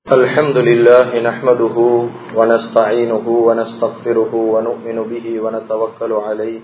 الحمد لله نحمده ونستعينه ونستغفره ونؤمن به ونتوكل عليه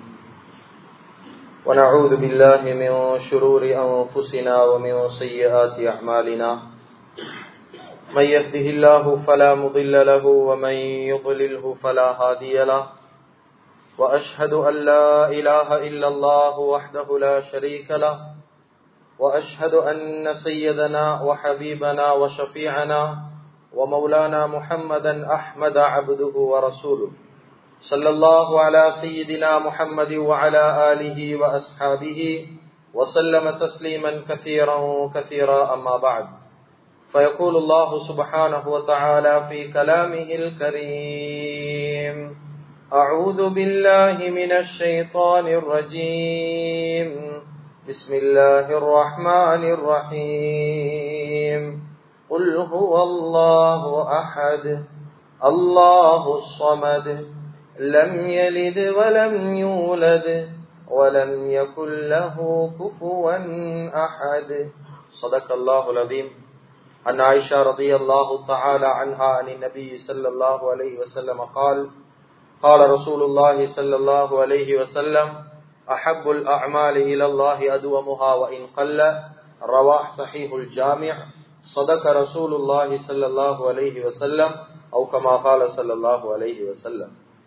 ونعوذ بالله من شرور أنفسنا ومن سيئات أعمالنا من يهده الله فلا مضل له ومن يضلله فلا هادي له وأشهد أن لا إله إلا الله وحده لا شريك له وأشهد أن سيدنا وحبيبنا وشفيعنا ومولانا محمدا أحمد عبده ورسوله صلى الله على سيدنا محمد وعلى آله وأصحابه وسلم تسليما كثيرا كثيرا أما بعد فيقول الله سبحانه وتعالى في كلامه الكريم أعوذ بالله من الشيطان الرجيم بسم الله الرحمن الرحيم قل هو الله أحد الله الصمد لم يلد ولم يولد ولم يكن له كفوا أحد صدق الله العظيم عن عائشة رضي الله تعالى عنها عن النبي صلى الله عليه وسلم قال قال رسول الله صلى الله عليه وسلم أحب الأعمال إلى الله أدومها وإن قل رواح صحيح الجامع صدق رسول الله صلى الله عليه وسلم أو كما قال صلى الله عليه وسلم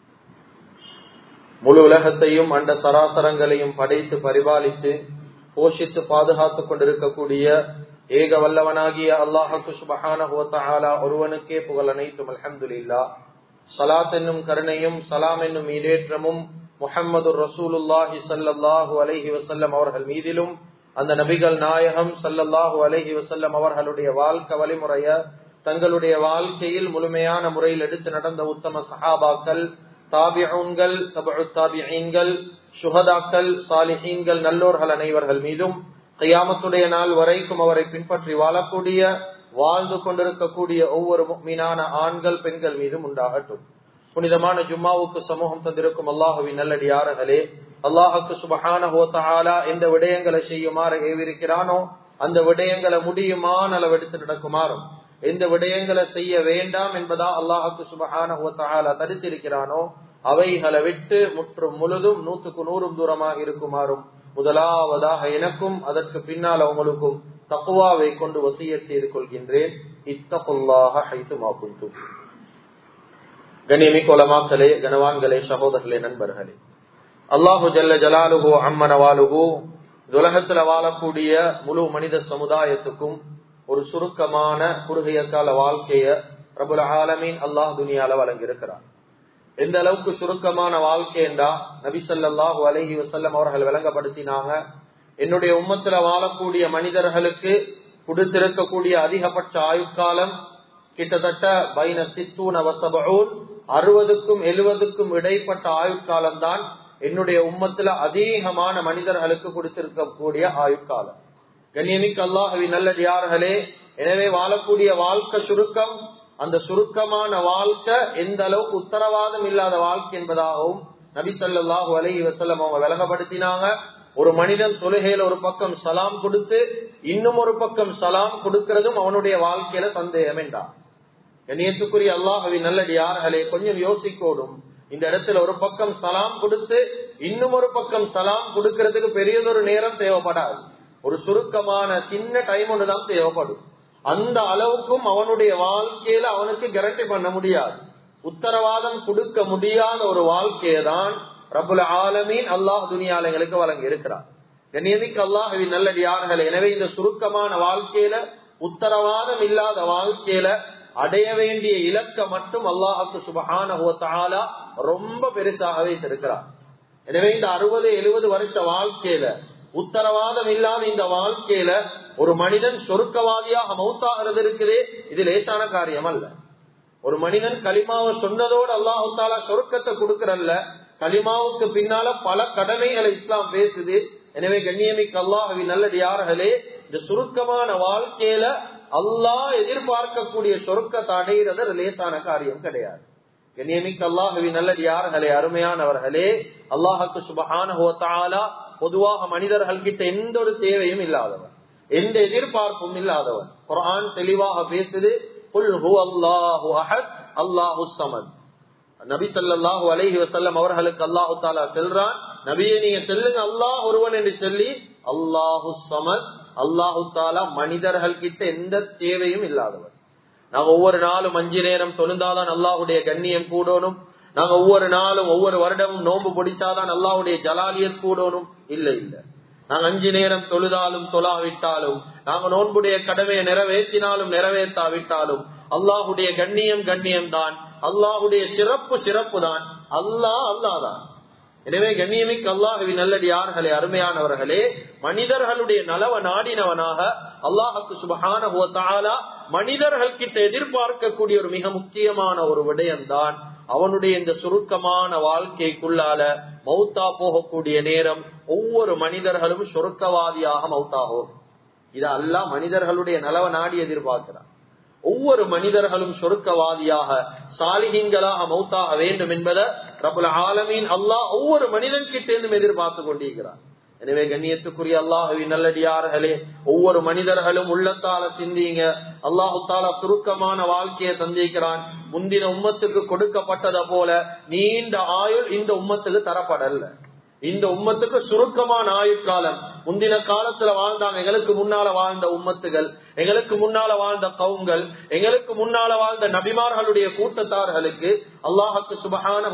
முழு உலகத்தையும் அண்ட சராசரங்களையும் படைத்து பரிபாலித்து போஷித்து பாதுகாத்துக் கொண்டிருக்கக்கூடிய ஏக வல்லவனாகிய அல்லாஹு சுபஹான ஒருவனுக்கே புகழ் அனைத்தும் அலமதுல்லா சலாத் என்னும் கருணையும் சலாம் என்னும் ஈடேற்றமும் முஹம்மது ரசூலுல்லாஹி சல்லாஹூ அலஹி வசல்லம் அவர்கள் மீதிலும் அந்த நபிகள் நாயகம் சல்லல்லாஹூ அலஹி வசல்லம் அவர்களுடைய வாழ்க்கை வழிமுறைய தங்களுடைய வாழ்க்கையில் முழுமையான முறையில் எடுத்து நடந்த உத்தம சஹாபாக்கள் தாபியூன்கள் தாபியீன்கள் சுகதாக்கள் சாலிஹீன்கள் நல்லோர்கள் அனைவர்கள் மீதும் கையாமத்துடைய நாள் வரைக்கும் அவரை பின்பற்றி வாழக்கூடிய வாழ்ந்து கொண்டிருக்கக்கூடிய ஒவ்வொரு மீனான ஆண்கள் பெண்கள் மீதும் உண்டாகட்டும் புனிதமான ஜும்மாவுக்கு சமூகம் தந்திருக்கும் அல்லாஹுவின் நல்லடியார்களே அல்லாஹுக்கு சுபஹான ஹோத்தாலா எந்த விடயங்களை செய்யுமாறு ஏவிருக்கிறானோ அந்த விடயங்களை முடியுமான அளவெடுத்து நடக்குமாறும் எந்த விடயங்களை செய்ய வேண்டாம் என்பதா அல்லாஹுக்கு சுபஹான ஹோத்தாலா தடுத்திருக்கிறானோ அவைகளை விட்டு முற்றும் முழுதும் நூற்றுக்கு நூறும் தூரமாக இருக்குமாறும் முதலாவதாக எனக்கும் அதற்கு பின்னால் அவங்களுக்கும் தக்குவாவை கொண்டு வசிய செய்து கொள்கின்றேன் இத்தகுல்லாக ஹைத்துமா குந்து கண்ணியமிக்க உலமாக்களே கனவான்களே சகோதரர்களே நண்பர்களே அல்லாஹு ஜல்ல ஜலாலுகோ அம்மனவாலுகோ உலகத்துல வாழக்கூடிய முழு மனித சமுதாயத்துக்கும் ஒரு சுருக்கமான குறுகிய கால வாழ்க்கைய பிரபுல ஆலமீன் அல்லாஹ் துனியால வழங்கியிருக்கிறார் எந்த அளவுக்கு சுருக்கமான வாழ்க்கைண்டா நபிசல்லாஹு அலஹி வசல்லம் அவர்கள் விளங்கப்படுத்தினாங்க என்னுடைய உம்மத்துல வாழக்கூடிய மனிதர்களுக்கு கொடுத்திருக்கக்கூடிய அதிகபட்ச ஆயுட்காலம் கிட்டத்தட்ட பைன சித்தூன் அவசபூன் அறுபதுக்கும் எழுபதுக்கும் இடைப்பட்ட ஆயுட்காலம் தான் என்னுடைய உம்மத்துல அதிகமான மனிதர்களுக்கு கொடுத்திருக்கக்கூடிய ஆயுட்காலம் கண்ணியமிக்கு அல்லாஹவி நல்லடியார்களே எனவே வாழக்கூடிய வாழ்க்கை சுருக்கம் அந்த சுருக்கமான வாழ்க்கை எந்த அளவுக்கு உத்தரவாதம் இல்லாத வாழ்க்கை என்பதாகவும் நபி சொல்லாஹு அலஹி வசல்லம் அவங்க விலகப்படுத்தினாங்க ஒரு மனிதன் தொழுகையில ஒரு பக்கம் சலாம் கொடுத்து இன்னும் ஒரு பக்கம் சலாம் கொடுக்கிறதும் அவனுடைய வாழ்க்கையில சந்தேகம் என்றான் கண்ணியத்துக்குரிய அல்லாஹவி நல்லடியார்களே கொஞ்சம் யோசிக்கோடும் இந்த இடத்துல ஒரு பக்கம் சலாம் கொடுத்து இன்னும் ஒரு பக்கம் சலாம் கொடுக்கறதுக்கு பெரியதொரு நேரம் தேவைப்படாது ஒரு சுருக்கமான சின்ன டைம் ஒன்றுதான் தேவைப்படும் அந்த அளவுக்கும் அவனுடைய வாழ்க்கையில அவனுக்கு கேரண்டி பண்ண முடியாது உத்தரவாதம் கொடுக்க முடியாத ஒரு வாழ்க்கையை தான் ரபுல் ஆலமீன் அல்லாஹ் துணியாளங்களுக்கு வழங்கி இருக்கிறார் கண்ணியமிக்கு அல்லாஹவின் நல்லடியார்கள் எனவே இந்த சுருக்கமான வாழ்க்கையில உத்தரவாதம் இல்லாத வாழ்க்கையில அடைய வேண்டிய இலக்க மட்டும் அல்லாஹுக்கு சுபகான ரொம்ப பெருசாக வைத்திருக்கிறார் எனவே இந்த அறுபது எழுபது வருஷ வாழ்க்கையில உத்தரவாதம் இல்லாத இந்த வாழ்க்கையில ஒரு மனிதன் சொருக்கவாதியாக மௌத்தாகிறது இருக்குதே இது லேசான காரியம் அல்ல ஒரு மனிதன் களிமாவை சொன்னதோடு அல்லாஹு தாலா சொருக்கத்தை கொடுக்கறல்ல களிமாவுக்கு பின்னால பல கடமைகளை இஸ்லாம் பேசுது எனவே கண்ணியமிக்கு அல்லாஹவி நல்லது யார்களே இந்த சுருக்கமான வாழ்க்கையில அல்லாஹ் எதிர்பார்க்கக்கூடிய சொருக்கத்தை அடைகிறது லேசான காரியம் கிடையாது கண்ணியமிக்கு அல்லாஹவி நல்லது யார்களே அருமையானவர்களே அல்லாஹுக்கு சுபஹான பொதுவாக மனிதர்கள் கிட்ட எந்த ஒரு தேவையும் இல்லாதவன் எந்த எதிர்பார்ப்பும் இல்லாதவன் குரான் தெளிவாக பேசுது அல்லாஹு அஹத் அல்லாஹு சமத் நபி ஸல்லல்லாஹு அலைஹி வஸல்லம் அவர்களுக்கு அல்லாஹு தாலா செல்றான் நபியை நீங்க செல்லுங்க அல்லாஹ் ஒருவன் என்று சொல்லி அல்லாஹு சமத் அல்லாஹு தாலா மனிதர்கள் கிட்ட எந்த தேவையும் இல்லாதவர் நாங்க ஒவ்வொரு நாளும் அஞ்சு நேரம் தொழுந்தாதான் அல்லாஹுடைய கண்ணியம் கூடணும் நாங்க ஒவ்வொரு நாளும் ஒவ்வொரு வருடமும் நோன்பு பிடிச்சாதான் அல்லாஹுடைய ஜலாலியத் கூடணும் இல்ல இல்ல நாங்க அஞ்சு நேரம் தொழுதாலும் தொழாவிட்டாலும் நாங்க நோன்புடைய கடமையை நிறைவேற்றினாலும் நிறைவேற்றாவிட்டாலும் அல்லாஹுடைய கண்ணியம் கண்ணியம் தான் அல்லாஹுடைய சிறப்பு சிறப்பு தான் அல்லாஹ் அல்லாதான் எனவே கண்ணியமிக்கு அல்லாஹுவின் நல்லடி யார்களே அருமையானவர்களே மனிதர்களுடைய நலவ நாடினவனாக அல்லாஹுக்கு சுபகான மனிதர்கள் கிட்ட எதிர்பார்க்கக்கூடிய ஒரு மிக முக்கியமான ஒரு விடயம்தான் அவனுடைய இந்த சுருக்கமான வாழ்க்கைக்குள்ளால மௌத்தா போகக்கூடிய நேரம் ஒவ்வொரு மனிதர்களும் சுருக்கவாதியாக மௌத்தாகும் இது அல்ல மனிதர்களுடைய நலவ நாடி எதிர்பார்க்கிறான் ஒவ்வொரு மனிதர்களும் சொருக்கவாதியாக சாலிகங்களாக மௌத்தாக வேண்டும் என்பதை ரபுல் ஆலமீன் அல்லாஹ் ஒவ்வொரு மனிதன் கிட்டேந்தும் எதிர்பார்த்து கொண்டிருக்கிறார் எனவே கண்ணியத்துக்குரிய அல்லாஹுவின் நல்லடியார்களே ஒவ்வொரு மனிதர்களும் உள்ளத்தால சிந்திங்க அல்லாஹு தாலா சுருக்கமான வாழ்க்கையை சந்திக்கிறான் முந்தின உம்மத்துக்கு கொடுக்கப்பட்டதை போல நீண்ட ஆயுள் இந்த உம்மத்துக்கு தரப்படல இந்த உம்மத்துக்கு சுருக்கமான ஆயுட்காலம் முந்தின காலத்துல வாழ்ந்தாங்க எங்களுக்கு முன்னால வாழ்ந்த உம்மத்துகள் எங்களுக்கு முன்னால வாழ்ந்த கவுங்கள் எங்களுக்கு முன்னால வாழ்ந்த நபிமார்களுடைய கூட்டத்தார்களுக்கு அல்லாஹுக்கு சுபகான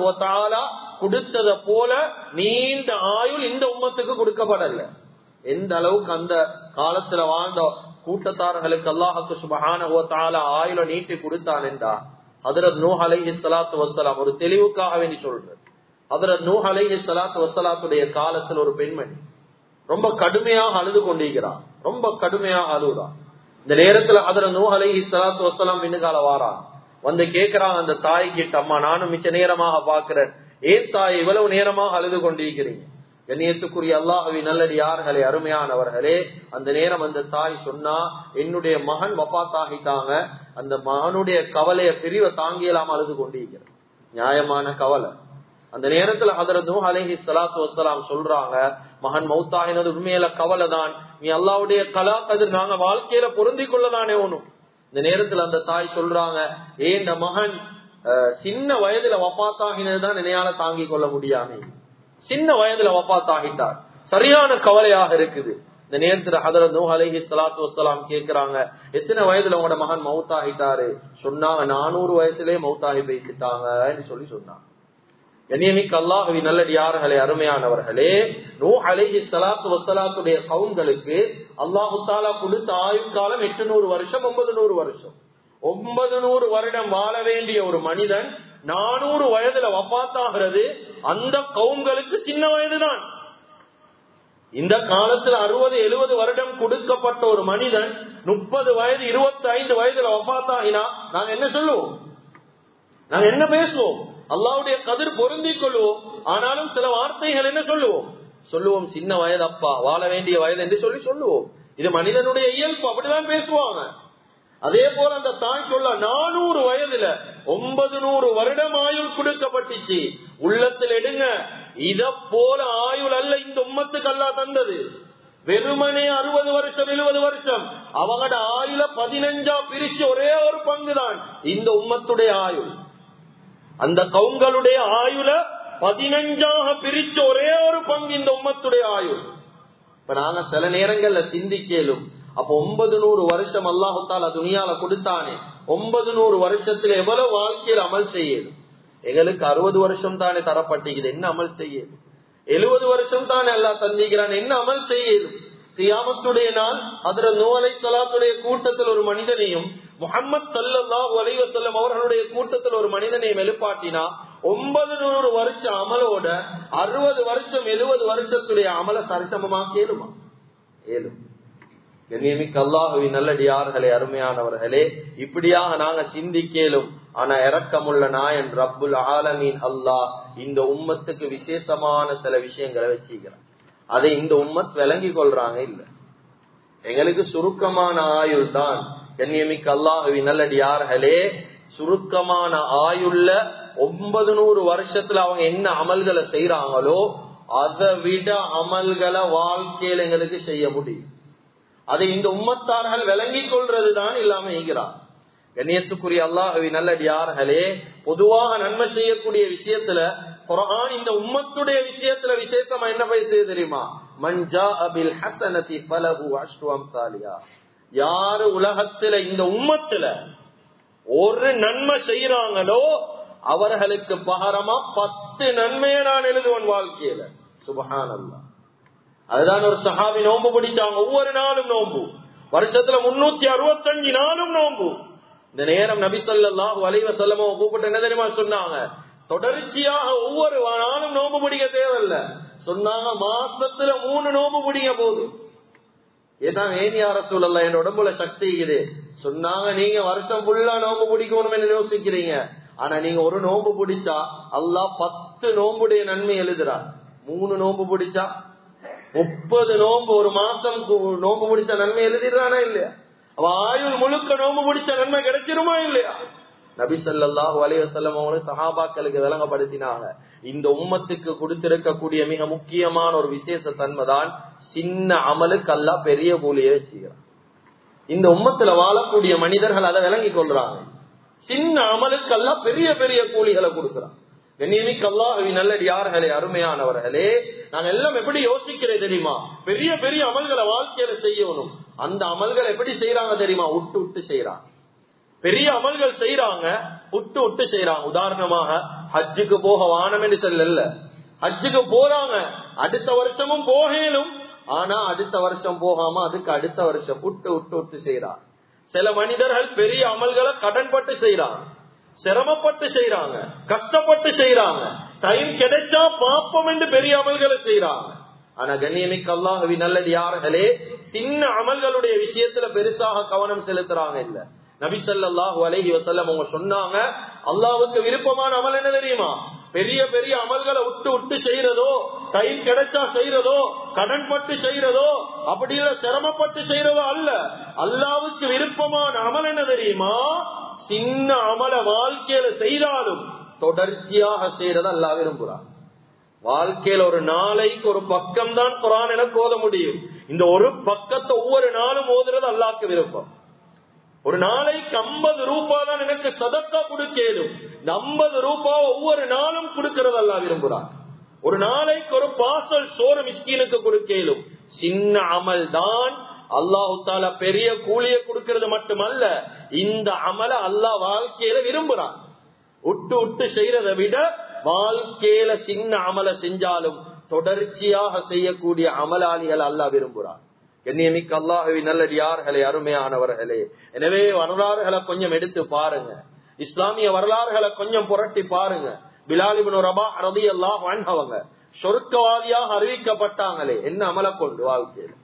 கொடுத்ததை போல நீண்ட ஆயுள் இந்த உம்மத்துக்கு கொடுக்கப்படல எந்த அளவுக்கு அந்த காலத்துல வாழ்ந்த கூட்டத்தார்களுக்கு அல்லாஹுக்கு சுபகான ஆயுள நீட்டி கொடுத்தான் என்றா அதரத் நூ அலைஹி சலாத்து வசலாம் ஒரு தெளிவுக்காக வேண்டி சொல்றது அதரத் நூ அலைஹி சலாத்து வசலாத்துடைய காலத்தில் ஒரு பெண்மணி ரொம்ப கடுமையாக அழுது கொண்டிருக்கிறான் ரொம்ப கடுமையாக அழுகுறான் இந்த நேரத்துல அதர நூ அலைஹி சலாத்து வசலாம் பின்னுகால வாரான் வந்து கேக்குறான் அந்த தாய் கிட்ட அம்மா நானும் மிச்ச நேரமாக பாக்குறேன் ஏன் தாய் இவ்வளவு நேரமாக அழுது கொண்டிருக்கிறீங்க கண்ணியத்துக்குரிய அல்லாஹவி நல்லடி யார்களே அருமையானவர்களே அந்த நேரம் அந்த தாய் சொன்னா என்னுடைய மகன் வப்பாத்தாகிட்டாங்க அந்த மகனுடைய கவலைய பிரிவை தாங்கியலாம அழுது கொண்டிருக்கிறேன் நியாயமான கவலை அந்த நேரத்துல ஹதரத் அலஹி சலாத்து வசலாம் சொல்றாங்க மகன் மௌத்தாகினது உண்மையில கவலை தான் நீ அல்லாவுடைய கலா கதிர் நாங்க வாழ்க்கையில பொருந்தி கொள்ளதானே ஒண்ணும் இந்த நேரத்துல அந்த தாய் சொல்றாங்க ஏ இந்த மகன் சின்ன வயதுல வப்பாத்தாகினதுதான் நினையால தாங்கிக் கொள்ள முடியாமே சின்ன வயதுல வப்பாத்தாகிட்டார் சரியான கவலையாக இருக்குது இந்த நேரத்துல ஹதரத் நூ அலஹி சலாத்து வசலாம் கேக்குறாங்க எத்தனை வயதுல உங்களோட மகன் மௌத்தாகிட்டாரு சொன்னாங்க நானூறு வயசுலயே மௌத்தாகி பேசிட்டாங்கன்னு சொல்லி சொன்னாங்க கண்ணியமிக்கு அல்லாஹவி நல்லடியார்களே அருமையானவர்களே நூ அலைஹி சலாத்து வசலாத்துடைய கவுன்களுக்கு அல்லாஹு தாலா கொடுத்த ஆயுட்காலம் எட்டு நூறு வருஷம் ஒன்பது நூறு வருஷம் ஒன்பது நூறு வருடம் வாழ வேண்டிய ஒரு மனிதன் நானூறு வயதுல வப்பாத்தாகிறது அந்த கவுன்களுக்கு சின்ன வயதுதான் இந்த காலத்துல அறுபது எழுபது வருடம் கொடுக்கப்பட்ட ஒரு மனிதன் முப்பது வயது இருபத்தி ஐந்து வயதுல வப்பாத்தாகினா நாங்க என்ன சொல்லுவோம் நாங்க என்ன பேசுவோம் அல்லாவுடைய கதிர் பொருந்திக் கொள்வோம் ஆனாலும் சில வார்த்தைகள் என்ன சொல்லுவோம் சொல்லுவோம் சின்ன வயது அப்பா வாழ வேண்டிய வயது என்று சொல்லி சொல்லுவோம் இது மனிதனுடைய இயல்பு அப்படிதான் பேசுவாங்க அதே போல அந்த தாய் சொல்ல நானூறு வயதுல ஒன்பது நூறு வருடம் ஆயுள் கொடுக்கப்பட்டுச்சு உள்ளத்தில் எடுங்க இத போல ஆயுள் அல்ல இந்த உம்மத்துக்கு அல்லா தந்தது வெறுமனே அறுபது வருஷம் எழுபது வருஷம் அவங்களோட ஆயுள பதினஞ்சா பிரிச்சு ஒரே ஒரு பங்கு தான் இந்த உம்மத்துடைய ஆயுள் அந்த கவுங்களுடைய ஆயுள பதினஞ்சாக பிரிச்ச ஒரே ஒரு பங்கு இந்த உம்மத்துடைய ஆயுள் இப்ப நாங்க சில நேரங்கள்ல சிந்திக்கலும் அப்ப ஒன்பது நூறு வருஷம் அல்லாஹால துணியால கொடுத்தானே ஒன்பது நூறு வருஷத்துல எவ்வளவு வாழ்க்கையில் அமல் செய்யணும் எங்களுக்கு அறுபது வருஷம் தானே தரப்பட்டிருக்குது என்ன அமல் செய்யணும் எழுபது வருஷம் தானே எல்லாம் சந்திக்கிறான் என்ன அமல் செய்யணும் கியாமத்துடைய நாள் அதுல நோலை சலாத்துடைய கூட்டத்தில் ஒரு மனிதனையும் முகமது சல்லாஹூ அலைவசல்லம் அவர்களுடைய கூட்டத்தில் ஒரு மனிதனையும் எழுப்பாட்டினா ஒன்பது நூறு வருஷம் அமலோட அறுபது வருஷம் எழுபது வருஷத்துடைய அமல சரிசமமா கேளுமா ஏழும் கண்ணியமிக்கு அல்லாஹுவி நல்லடியார்களே அருமையானவர்களே இப்படியாக நாங்க சிந்திக்கலும் ஆனா இறக்கமுள்ள நாயன் ரப்புல் ஆலமீன் அல்லாஹ் இந்த உம்மத்துக்கு விசேஷமான சில விஷயங்களை வச்சுக்கிறான் அதை இந்த உம்மத் விளங்கி கொள்றாங்க இல்ல எங்களுக்கு சுருக்கமான ஆயுள் தான் கண்ணியமிக்கு அல்லாஹுவி நல்லடியார்களே சுருக்கமான ஆயுள்ல ஒன்பது நூறு வருஷத்துல அவங்க என்ன அமல்களை செய்யறாங்களோ அதை விட அமல்களை வாழ்க்கையில எங்களுக்கு செய்ய முடியும் அதை இந்த உம்மத்தார்கள் விளங்கிக் கொள்றதுதான் இல்லாம ஈகிறார் கண்ணியத்துக்குரிய அல்லாஹவி நல்லடியார்களே பொதுவாக நன்மை செய்யக்கூடிய விஷயத்துல குரான் இந்த உம்மத்துடைய விஷயத்துல விசேஷமா என்ன பேசுது தெரியுமா மஞ்சா அபில் ஹசனதி பலகு அஷ்டுவம் சாலியா யாரு உலகத்துல இந்த உம்மத்துல ஒரு நன்மை செய்யறாங்களோ அவர்களுக்கு பகரமா பத்து நன்மையை நான் எழுதுவேன் வாழ்க்கையில சுபஹானல்லா அதுதான் ஒரு சஹாபி நோன்பு பிடிச்சாங்க ஒவ்வொரு நாளும் நோன்பு வருஷத்துல முன்னூத்தி அறுபத்தஞ்சு நாளும் நோன்பு இந்த நேரம் நபி சொல்லாஹு அலைவ செல்லமோ கூப்பிட்டு என்ன தெரியுமா சொன்னாங்க தொடர்ச்சியாக ஒவ்வொரு நாளும் நோன்பு பிடிக்க தேவையில்ல சொன்னாங்க மாசத்துல மூணு நோன்பு பிடிக்க போதும் ஏதான் ஏன் யார சூழல்ல என் உடம்புல சக்தி இருக்குது சொன்னாங்க நீங்க வருஷம் ஃபுல்லா நோம்பு பிடிக்கணும் யோசிக்கிறீங்க ஆனா நீங்க ஒரு நோம்பு பிடிச்சா அல்லா பத்து நோம்புடைய நன்மை எழுதுறார் மூணு நோம்பு பிடிச்சா முப்பது நோம்பு ஒரு மாசம் நோம்பு பிடிச்ச நன்மை எழுதிடுறானா இல்லையா அவ ஆயுள் முழுக்க நோம்பு பிடிச்ச நன்மை கிடைச்சிருமா இல்லையா நபி சொல்லாஹு அலைவசல்லம் அவங்களும் சஹாபாக்களுக்கு விளங்கப்படுத்தினாங்க இந்த உம்மத்துக்கு கொடுத்திருக்கக்கூடிய மிக முக்கியமான ஒரு விசேஷ தன்மை தான் சின்ன அமலுக்கு அல்ல பெரிய கூலியை வச்சுக்கிறான் இந்த உம்மத்துல வாழக்கூடிய மனிதர்கள் அதை விளங்கி கொள்றாங்க சின்ன அமலுக்கு அல்ல பெரிய பெரிய கூலிகளை கொடுக்கிறான் கண்ணியமிக்கு அல்லாஹவி நல்லடியார்களே அருமையானவர்களே நாங்க எல்லாம் எப்படி யோசிக்கிறேன் தெரியுமா பெரிய பெரிய அமல்களை வாழ்க்கையில செய்யணும் அந்த அமல்களை எப்படி செய்யறாங்க தெரியுமா விட்டு விட்டு செய்யறாங்க பெரிய அமல்கள் செய்யறாங்க விட்டு விட்டு செய்யறாங்க உதாரணமாக ஹஜ்ஜுக்கு போக வானம் என்று சொல்லல ஹஜ்ஜுக்கு போறாங்க அடுத்த வருஷமும் போகலும் ஆனா அடுத்த வருஷம் போகாம அதுக்கு அடுத்த வருஷம் விட்டு விட்டு விட்டு செய்யறாங்க சில மனிதர்கள் பெரிய அமல்களை கடன்பட்டு செய்யறாங்க சிரமப்பட்டு செய்யறாங்க கஷ்டப்பட்டு செய்யறாங்க டைம் கிடைச்சா பாப்பம் என்று பெரிய அமல்களை செய்யறாங்க ஆனா கண்ணியமிக்கு அல்லாஹவி நல்லது யார்களே சின்ன அமல்களுடைய விஷயத்துல பெருசாக கவனம் செலுத்துறாங்க இல்ல நபி ஸல்லல்லாஹு அலைஹி வஸல்லம் அவங்க சொன்னாங்க அல்லாஹ்வுக்கு விருப்பமான அமல் என்ன தெரியுமா பெரிய பெரிய அமல்களை விட்டு விட்டு செய்யறதோ டைம் கிடைச்சா செய்யறதோ கடன் பட்டு செய்யறதோ அப்படி இல்ல சிரமப்பட்டு செய்யறதோ அல்ல அல்லாவுக்கு விருப்பமான அமல் என்ன தெரியுமா சின்ன அமல வாழ்க்கையில செய்தாலும் தொடர்ச்சியாக செய்யறத அல்லா விரும்புறான் வாழ்க்கையில ஒரு நாளைக்கு ஒரு பக்கம் தான் குரான் எனக்கு ஓத முடியும் இந்த ஒரு பக்கத்தை ஒவ்வொரு நாளும் ஓதுறது அல்லாக்கு விருப்பம் ஒரு நாளைக்கு ஐம்பது ரூபாய் தான் எனக்கு சதக்கா கொடுக்கலும் இந்த ஐம்பது ரூபாய் ஒவ்வொரு நாளும் கொடுக்கறது அல்லா விரும்புறான் ஒரு நாளைக்கு ஒரு பாசல் சோறு மிஸ்கீனுக்கு கொடுக்கலும் சின்ன அமல் தான் அல்லாஹு தாலா பெரிய கூலிய கொடுக்கிறது மட்டுமல்ல இந்த அமல அல்லாஹ் வாழ்க்கையில விரும்புறான் விட்டு விட்டு செய்யறதை விட வாழ்க்கையில சின்ன அமல செஞ்சாலும் தொடர்ச்சியாக செய்யக்கூடிய அமலாளிகள் அல்லாஹ் விரும்புறான் கண்ணியமிக்க அல்லாஹவி நல்லடியார்களே அருமையானவர்களே எனவே வரலாறுகளை கொஞ்சம் எடுத்து பாருங்க இஸ்லாமிய வரலாறுகளை கொஞ்சம் புரட்டி பாருங்க பிலாலிபின் ரபா ரதி அல்லாஹ் வாழ்ந்தவங்க சொர்க்கவாதியாக அறிவிக்கப்பட்டாங்களே என்ன அமல கொண்டு வாழ்க்கையில்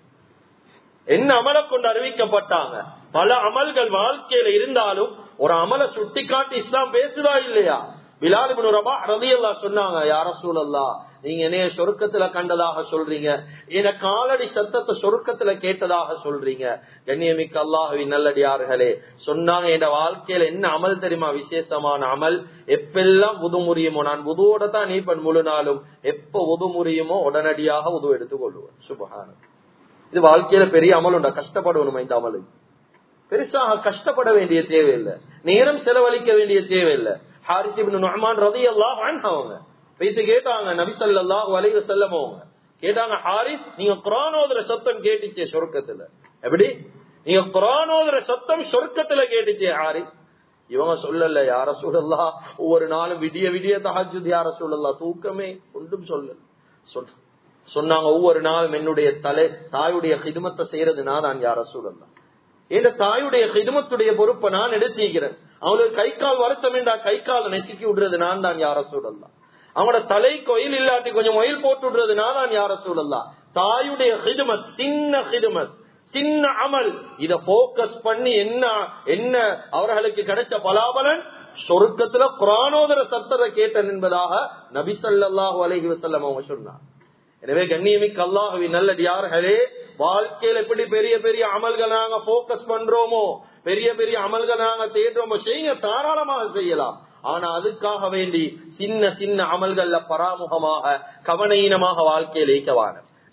என்ன அமல கொண்டு அறிவிக்கப்பட்டாங்க பல அமல்கள் வாழ்க்கையில இருந்தாலும் ஒரு அமலை சுட்டி காட்டி இஸ்லாம் பேசுதா இல்லையா பிலாலிபின் ரபா ரதி அல்லா சொன்னாங்க யார சூழல்லா நீங்க என்னைய சொருக்கத்துல கண்டதாக சொல்றீங்க என காலடி சத்தத்தை சொருக்கத்துல கேட்டதாக சொல்றீங்க கண்ணியமிக்க அல்லாஹவி நல்லடியார்களே சொன்னாங்க என் வாழ்க்கையில என்ன அமல் தெரியுமா விசேஷமான அமல் எப்பெல்லாம் உது முறியுமோ நான் உதுவோட தான் நீப்பன் முழு நாளும் எப்ப உது முறியுமோ உடனடியாக உது எடுத்துக் கொள்ளுவேன் சுபகானம் இது வாழ்க்கையில பெரிய அமல் உண்டா கஷ்டப்படணுமா இந்த அமலு பெருசாக கஷ்டப்பட வேண்டிய தேவையில்லை நேரம் செலவழிக்க வேண்டிய தேவையில்லை ஹாரிசிபின் நொஹமான் ரதி எல்லாம் அவங்க வைத்து கேட்டாங்க நபிசல்லாஹு அலைவ செல்லம் அவங்க கேட்டாங்க ஹாரிஸ் நீங்க குரானோதர சத்தம் கேட்டுச்சே சொர்க்கத்துல எப்படி நீங்க குரானோதர சத்தம் சொர்க்கத்துல கேட்டுச்சே ஹாரிஸ் இவங்க சொல்லல யார சூழல்லா ஒவ்வொரு நாளும் விடிய விடிய தஹஜுத் யார சூழல்லா தூக்கமே ஒன்றும் சொல்லல சொல் சொன்னாங்க ஒவ்வொரு நாளும் என்னுடைய தலை தாயுடைய ஹிதுமத்தை செய்யறது நான் தான் யார சூழல்லா என் தாயுடைய ஹிதுமத்துடைய பொறுப்பை நான் எடுத்துக்கிறேன் அவங்களுக்கு கை கால் வருத்தம் என்றா கை கால் நெசுக்கி விடுறது நான் தான் யார சூழல்லா அவங்களோட தலைக்கு ஒயில் இல்லாட்டி கொஞ்சம் ஒயில் போட்டு விடுறது நான் தான் யார சூழல்லா தாயுடைய ஹிதுமத் சின்ன ஹிதுமத் சின்ன அமல் இத போக்கஸ் பண்ணி என்ன என்ன அவர்களுக்கு கிடைச்ச பலாபலன் சொருக்கத்துல குரானோதர சத்தரை கேட்டன் என்பதாக நபிசல்லாஹு அலஹி வசல்லம் அவங்க சொன்னார் எனவே கண்ணியமிக்கு அல்லாஹுவி நல்லடியார்களே வாழ்க்கையில எப்படி பெரிய பெரிய அமல்கள் நாங்க போக்கஸ் பண்றோமோ பெரிய பெரிய அமல்கள் நாங்க தேடுறோமோ செய்யுங்க தாராளமாக செய்யலாம் ஆனா அதுக்காக வேண்டி சின்ன சின்ன அமல்கள்ல பராமுகமாக கவனீனமாக வாழ்க்கையில் இயக்கவான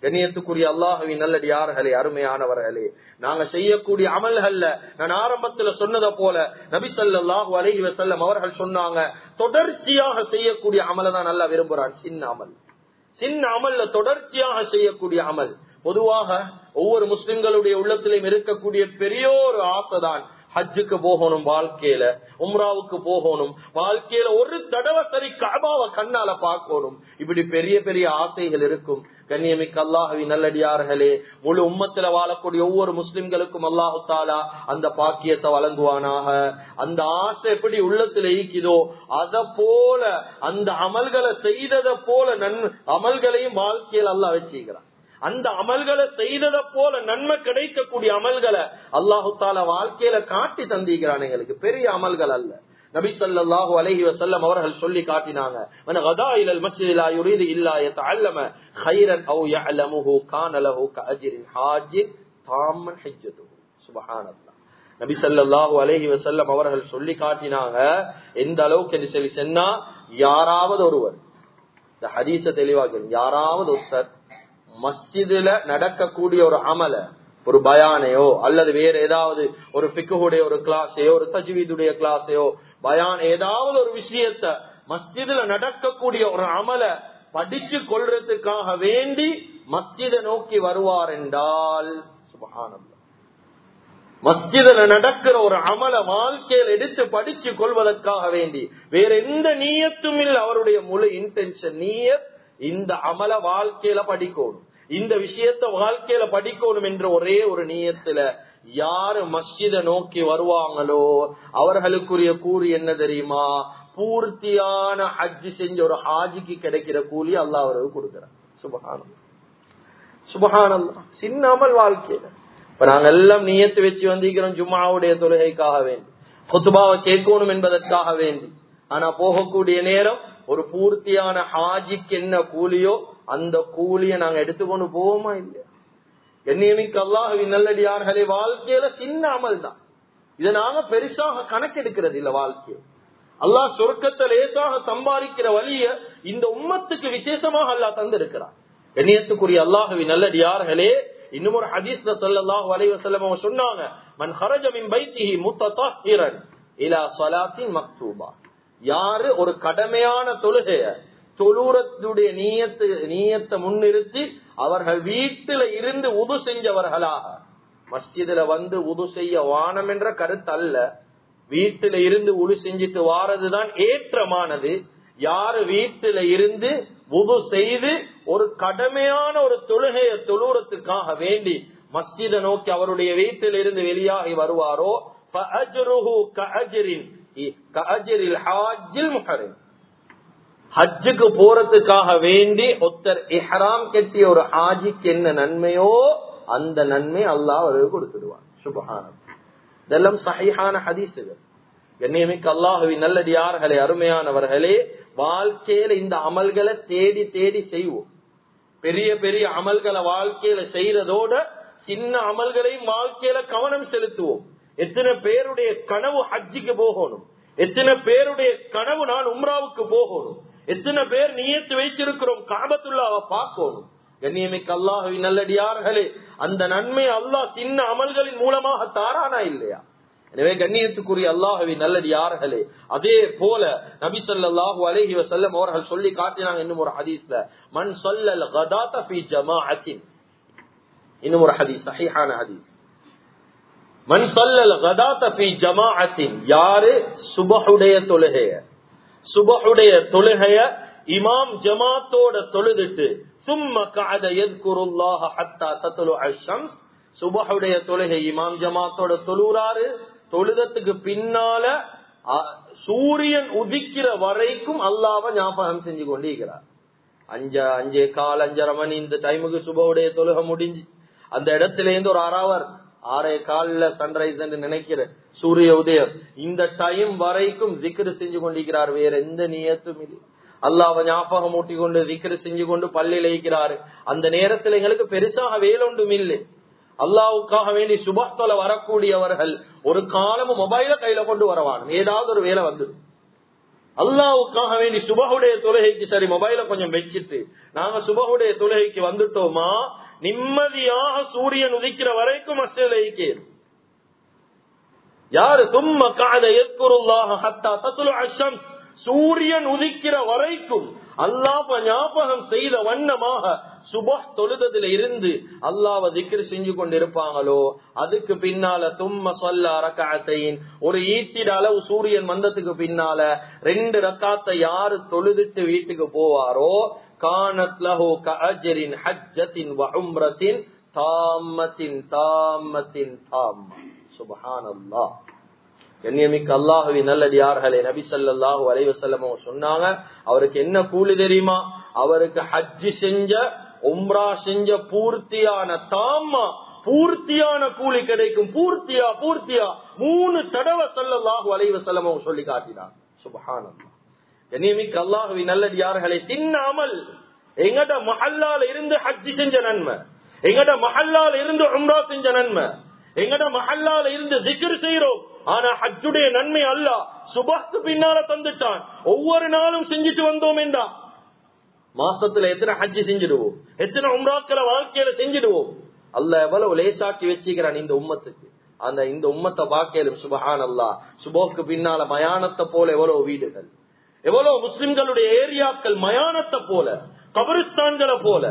கண்ணியத்துக்குரிய அல்லாஹுவின் நல்லடியார்களே அருமையானவர்களே நாங்க செய்யக்கூடிய அமல்கள்ல நான் ஆரம்பத்துல சொன்னதை போல நபி ஸல்லல்லாஹு அலைஹி வஸல்லம் அவர்கள் சொன்னாங்க தொடர்ச்சியாக செய்யக்கூடிய அமலை தான் நல்லா விரும்புறான் சின்ன அமல் சின்ன அமல்ல தொடர்ச்சியாக செய்யக்கூடிய அமல் பொதுவாக ஒவ்வொரு முஸ்லிம்களுடைய உள்ளத்திலும் இருக்கக்கூடிய பெரிய ஒரு ஆசைதான் ஹஜ்ஜுக்கு போகணும் வாழ்க்கையில உம்ராவுக்கு போகணும் வாழ்க்கையில ஒரு தடவை சரி கபாவை கண்ணால பார்க்கணும் இப்படி பெரிய பெரிய ஆசைகள் இருக்கும் கண்ணியமிக்க அல்லாஹவி நல்லடியார்களே முழு உம்மத்துல வாழக்கூடிய ஒவ்வொரு முஸ்லிம்களுக்கும் அல்லாஹு தாலா அந்த பாக்கியத்தை வழங்குவானாக அந்த ஆசை எப்படி உள்ளத்துல ஈக்குதோ அத போல அந்த அமல்களை செய்ததை போல நன் அமல்களையும் வாழ்க்கையில் அல்லாஹ் வச்சுக்கிறான் அந்த அமல்களை செய்ததை போல நன்மை கிடைக்கக்கூடிய அமல்களை அல்லாஹு தாலா வாழ்க்கையில காட்டி தந்திக்கிறான் எங்களுக்கு பெரிய அமல்கள் அல்ல நபி ஸல்லல்லாஹு அலைஹி வஸல்லம் அவர்கள் சொல்லி காட்டினாங்க மன் கதா இலல் மஸ்ஜித் லா யுரீது இல்லா யதஅல்லம கைரன் அவ் யஅலமுஹு கான லஹு கஅஜ்ரில் ஹாஜ் தாம்மன் ஹஜ்ஜத்துஹு சுப்ஹானல்லாஹ் நபி ஸல்லல்லாஹு அலைஹி வஸல்லம் அவர்கள் சொல்லி காட்டினாங்க எந்த அளவுக்கு என்று சொல்லி சொன்னா யாராவது ஒருவர் இந்த ஹதீஸ தெளிவாக யாராவது ஒருத்தர் மஸ்ஜிதுல நடக்கக்கூடிய ஒரு அமல ஒரு பயானையோ அல்லது வேற ஏதாவது ஒரு பிக்குடைய ஒரு கிளாஸையோ ஒரு தஜ்வீதுடைய கிளாஸையோ பயான் ஏதாவது ஒரு விஷயத்த மஸ்ஜிதுல நடக்கக்கூடிய ஒரு அமல படிச்சு கொள்றதுக்காக வேண்டி மஸ்ஜிதை நோக்கி வருவார் என்றால் சுபகானம் மஸ்ஜிதுல நடக்கிற ஒரு அமல வாழ்க்கையில் எடுத்து படிச்சு கொள்வதற்காக வேண்டி வேற எந்த நீயத்தும் இல்லை அவருடைய முழு இன்டென்ஷன் நீயத் இந்த அமல வாழ்க்கையில படிக்கணும் இந்த விஷயத்த வாழ்க்கையில படிக்கணும் என்ற ஒரே ஒரு நீயத்துல யாரு மஸ்ஜித நோக்கி வருவாங்களோ அவர்களுக்குரிய கூலி என்ன தெரியுமா பூர்த்தியான ஹஜ் செஞ்ச ஒரு ஹாஜிக்கு கிடைக்கிற கூலி அல்லா அவருக்கு கொடுக்கிறார் சுபகானம் சுபகானம் சின்ன அமல் வாழ்க்கையில இப்ப நாங்க எல்லாம் நீயத்து வச்சு வந்திருக்கிறோம் ஜும்மாவுடைய தொழுகைக்காக வேண்டி கொத்துபாவை கேட்கணும் என்பதற்காக வேண்டி ஆனா போகக்கூடிய நேரம் ஒரு பூர்த்தியான ஹாஜிக்கு என்ன கூலியோ அந்த கூலிய நாங்க எடுத்துக்கொண்டு போவோமா இல்லையா என்னியமிக்கு அல்லாஹுவின் நல்லடியார்களே வாழ்க்கையில சின்ன அமல் தான் இதை நாங்க பெருசாக கணக்கெடுக்கிறது இல்ல வாழ்க்கையை அல்லாஹ் சொர்க்கத்தை லேசாக சம்பாதிக்கிற வழிய இந்த உம்மத்துக்கு விசேஷமாக அல்லாஹ் தந்திருக்கிறார் எண்ணியத்துக்குரிய அல்லாஹுவின் நல்லடியார்களே இன்னும் ஒரு ஹதீஸ்ல ஸல்லல்லாஹு அலைஹி வஸல்லம் அவங்க சொன்னாங்க மன் ஹரஜ மின் பைத்திஹி முத்ததஹிரன் இலா ஸலாத்தின் மக்தூபா யாரு ஒரு கடமையான தொழுகைய தொழுறத்துடைய நீயத்து நீயத்தை முன்னிறுத்தி அவர்கள் வீட்டுல இருந்து உது செஞ்சவர்களாக மஸ்ஜிதுல வந்து உது செய்ய வானம் என்ற கருத்து அல்ல வீட்டுல இருந்து உடு செஞ்சுட்டு வாரதுதான் ஏற்றமானது யாரு வீட்டுல இருந்து உது செய்து ஒரு கடமையான ஒரு தொழுகைய தொழுறத்துக்காக வேண்டி மஸ்ஜித நோக்கி அவருடைய வீட்டில் இருந்து வெளியாகி வருவாரோ ஹஜ்ஜுக்கு போறதுக்காக வேண்டி ஒருத்தர் இஹராம் கட்டிய ஒரு ஹாஜிக்கு என்ன நன்மையோ அந்த நன்மை அல்லாஹ் அவருக்கு கொடுத்துடுவான் சுபஹானம் இதெல்லாம் சஹிஹான ஹதீஸுகள் கண்ணியமிக்க அல்லாஹுவின் நல்லடியார்களே அருமையானவர்களே வாழ்க்கையில இந்த அமல்களை தேடி தேடி செய்வோம் பெரிய பெரிய அமல்களை வாழ்க்கையில செய்யறதோட சின்ன அமல்களையும் வாழ்க்கையில கவனம் செலுத்துவோம் எத்தனை பேருடைய கனவு ஹஜ்ஜிக்கு போகணும் எத்தனை பேருடைய கனவு நான் உம்ராவுக்கு போகணும் எத்தனை பேர் நியத்து வைத்திருக்கிறோம் காபத்துள்ளாவை பார்க்கணும் கண்ணியமிக்க அல்லாஹுவின் நல்லடியார்களே அந்த நன்மை அல்லாஹ் சின்ன அமல்களின் மூலமாக தாரானா இல்லையா எனவே கண்ணியத்துக்குரிய அல்லாஹுவின் நல்லடியார்களே அதே போல நபி ஸல்லல்லாஹு அலைஹி வஸல்லம் அவர்கள் சொல்லி காட்டினாங்க இன்னும் ஒரு ஹதீஸ்ல மன் ஸல்லல் கதாத ஃபீ ஜமாஅத்தின் இன்னும் ஒரு ஹதீஸ் சஹீஹான ஹதீஸ் மன் ஸல்லல் கதாத ஃபீ ஜமாஅத்தின் யாரு சுபஹுடைய தொழுகைய சுபஹுடைய தொழுகைய இமாம் ஜமாத்தோட தொழுதுட்டு சும்ம கஅத யذ்குருல்லாஹ ஹத்தா தத்லுஅ அஷம்ஸ் சுபஹுடைய தொழுகை இமாம் ஜமாத்தோட தொழுறாரு தொழுதத்துக்கு பின்னால சூரியன் உதிக்கிற வரைக்கும் அல்லாவ ஞாபகம் செஞ்சு கொண்டிருக்கிறார் அஞ்ச அஞ்சே கால் அஞ்சரை மணி இந்த டைமுக்கு சுபவுடைய தொழுகை முடிஞ்சு அந்த இடத்துல இருந்து ஒரு அறவர் ஆறே காலில் சன்ரைஸ் என்று நினைக்கிற சூரிய உதயம் இந்த டைம் வரைக்கும் திக்ரு செஞ்சு கொண்டிருக்கிறார் வேற எந்த நியத்தும் இல்லை அல்லாஹ் ஞாபகம் ஊட்டி கொண்டு திக்ரு செஞ்சு கொண்டு பள்ளியில் இருக்கிறாரு அந்த நேரத்தில் எங்களுக்கு பெருசாக வேலொன்றும் இல்லை அல்லாவுக்காக வேண்டி சுபத்தொல வரக்கூடியவர்கள் ஒரு காலமும் மொபைல கையில கொண்டு வரவான் ஏதாவது ஒரு வேலை வந்து அல்லாவுக்காக வேண்டி சுபகுடைய தொழுகைக்கு சரி மொபைல கொஞ்சம் வச்சுட்டு நாங்க சுபகுடைய தொழுகைக்கு வந்துட்டோமா நிம்மதியாக சூரியன் உதிக்கிற வரைக்கும் அஸ்லேக்கு யாரு தும்ம காத எத்குருல்லாக ஹத்தா தத்துலு அஷம் சூரியன் உதிக்கிற வரைக்கும் அல்லாஹ் ஞாபகம் செய்த வண்ணமாக சுபஹ் தொழுதத்துல இருந்து அல்லாவ திக்ரு செஞ்சு கொண்டிருப்பாங்களோ அதுக்கு பின்னால தும்ம சொல்ல ரக்காத்தையின் ஒரு ஈட்டிட அளவு சூரியன் வந்ததுக்கு பின்னால ரெண்டு ரக்காத்தை யாரு தொழுதுட்டு வீட்டுக்கு போவாரோ கானத் லஹு கஅஜரின் ஹஜ்ஜத்தின் வ உம்ரத்தின் தாமத்தின் தாமத்தின் தாம் சுபஹானல்லாஹ் கண்ணியமிக்க அல்லாஹுவி நல்லடியார்களே நபி சல்லாஹூ அலைவசல்லம் சொன்னாங்க அவருக்கு என்ன கூலி தெரியுமா அவருக்கு ஹஜ்ஜி செஞ்ச உம்ரா செஞ்ச பூர்த்தியான தாமா பூர்த்தியான கூலி கிடைக்கும் பூர்த்தியா பூர்த்தியா மூணு தடவை சல்லல்லாஹு அலைவசல்லம் சொல்லி காட்டினார் சுபஹானம் கண்ணியமிக்க அல்லாஹுவி நல்லடியார்களே சின்ன அமல் எங்கட மஹல்லால இருந்து ஹஜ்ஜி செஞ்ச நன்மை எங்கட மஹல்லால இருந்து உம்ரா செஞ்ச நன்மை எங்கட மஹல்லால இருந்து திக்ர் செய்யறோம் ஆனா ஹஜ்ஜுடைய நன்மை அல்ல சுபஹ்க்கு பின்னால தந்துட்டான் ஒவ்வொரு நாளும் செஞ்சுட்டு வந்தோம் என்றா மாசத்துல எத்தனை ஹஜ்ஜி செஞ்சிடுவோம் எத்தனை உம்ராக்களை வாழ்க்கையில செஞ்சிடுவோம் அல்ல எவ்வளவு லேசாக்கி வச்சுக்கிறான் இந்த உம்மத்துக்கு அந்த இந்த உம்மத்தை பாக்கையிலும் சுபஹான் அல்லா சுபோக்கு பின்னால மயானத்தை போல எவ்வளவு வீடுகள் எவ்வளவு முஸ்லிம்களுடைய ஏரியாக்கள் மயானத்தை போல கபரிஸ்தான்களை போல